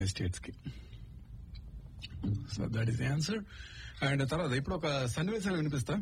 states కి so that is the answer and తర్వాత ఇప్పుడు ఒక సన్నివేశాలు వినిపిస్తా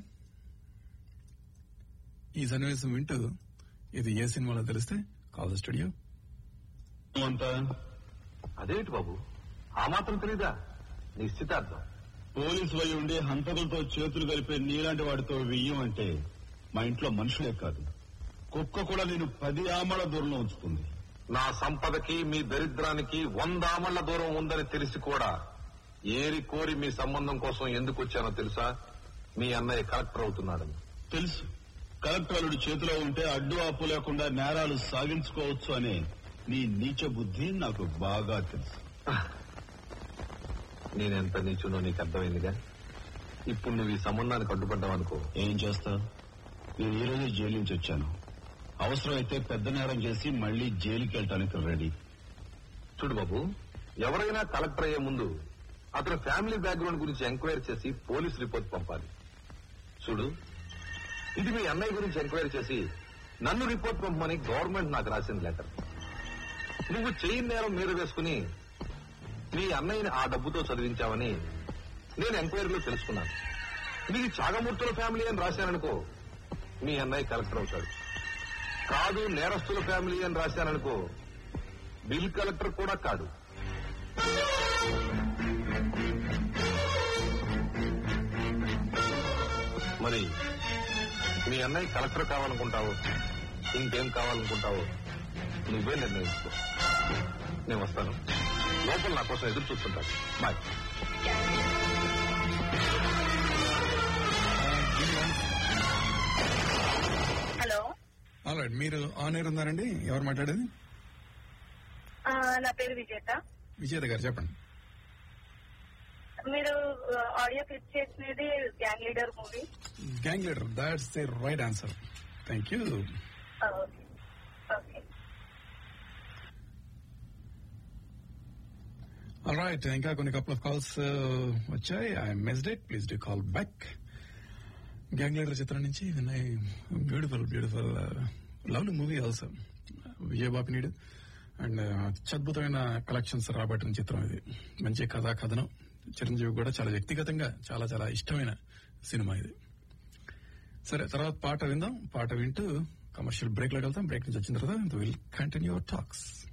ఈ సన్నివేశం వింటూ ఇది ఏ సినిమాలో తెలిస్తే కాల్ ద స్టూడియో అంతా అదేమిటి బాబు ఆ మాత్రం తెలీదా నిశ్చితార్థం పోలీసు వై ఉండి హంతకులతో చేతులు కలిపే నీలాంటి వాడితో వెయ్యం అంటే మా ఇంట్లో మనుషులే కాదు కుక్క కూడా నేను పది ఆమల దూరంలో ఉంచుతుంది నా సంపదకి మీ దరిద్రానికి వంద ఆమళ్ల దూరం ఉందని తెలిసి కూడా ఏరి కోరి మీ సంబంధం కోసం ఎందుకు వచ్చానో తెలుసా మీ అన్నయ్య కలెక్టర్ అవుతున్నాడని తెలుసు కలెక్టర్ అల్లుడు చేతిలో ఉంటే అడ్డు ఆపు లేకుండా నేరాలు సాగించుకోవచ్చు అనే నీ నీచ బుద్ధి నాకు బాగా తెలుసు నేనెంత నీచునో నీకు అర్థమైందిగా ఇప్పుడు నువ్వు ఈ సంబంధానికి అడ్డుపడ్డావు అనుకో ఏం చేస్తావు నేను ఈ రోజే జైలు నుంచి వచ్చాను అవసరమైతే పెద్ద నేరం చేసి మళ్ళీ జైలుకి వెళ్ళటానికి రెడీ చూడు బాబు ఎవరైనా కలెక్టర్ అయ్యే ముందు అతని ఫ్యామిలీ బ్యాక్గ్రౌండ్ గురించి ఎంక్వైరీ చేసి పోలీస్ రిపోర్ట్ పంపాలి చూడు ఇది మీ అన్నయ్య గురించి ఎంక్వైరీ చేసి నన్ను రిపోర్ట్ పంపమని గవర్నమెంట్ నాకు రాసింది లెటర్ నువ్వు చెయ్యి నేరం మీద వేసుకుని మీ అన్నయ్యని ఆ డబ్బుతో చదివించావని నేను ఎంక్వైరీలో తెలుసుకున్నాను మీది చాగమూర్తుల ఫ్యామిలీ అని రాశాననుకో మీ అన్నయ్య కలెక్టర్ అవుతాడు కాదు నేరస్తుల ఫ్యామిలీ అని రాశాననుకో బిల్ కలెక్టర్ కూడా కాదు మరి మీ అన్నయ్య కలెక్టర్ కావాలనుకుంటావు ఇంకేం కావాలనుకుంటావో నువ్వే నిర్ణయించుకో నేను వస్తాను లోపల నా కోసం ఎదురు చూస్తుంటాను బాయ్ హలో ఆల్రైట్ మీరు ఆన్ ఎయిర్ ఉన్నారండి ఎవరు మాట్లాడేది ఆ, నా పేరు విజేత విజేత గారు చెప్పండి మీరు ఆడియో క్లిప్ చేసినది gang leader movie gang leader that's the right answer thank you okay okay right ఇంకా కొన్ని కపుల్ ఆఫ్ కాల్స్ వచ్చాయి I missed it please do call back gang leader చిత్రం నుంచి Vinay beautiful beautiful lovely movie also Vijayababu నీడు and అత్యద్భుతమైన collections రాబట్టిన చిత్రం ఇది మంచి కథా కథనం చిరంజీవి కూడా చాలా వ్యక్తిగతంగా చాలా చాలా ఇష్టమైన సినిమా ఇది సరే తర్వాత పాట విందాం పాట వింటూ కమర్షియల్ బ్రేక్ లో వెళ్తాం బ్రేక్ నుంచి వచ్చిన తర్వాత విల్ కంటిన్యూ టాక్స్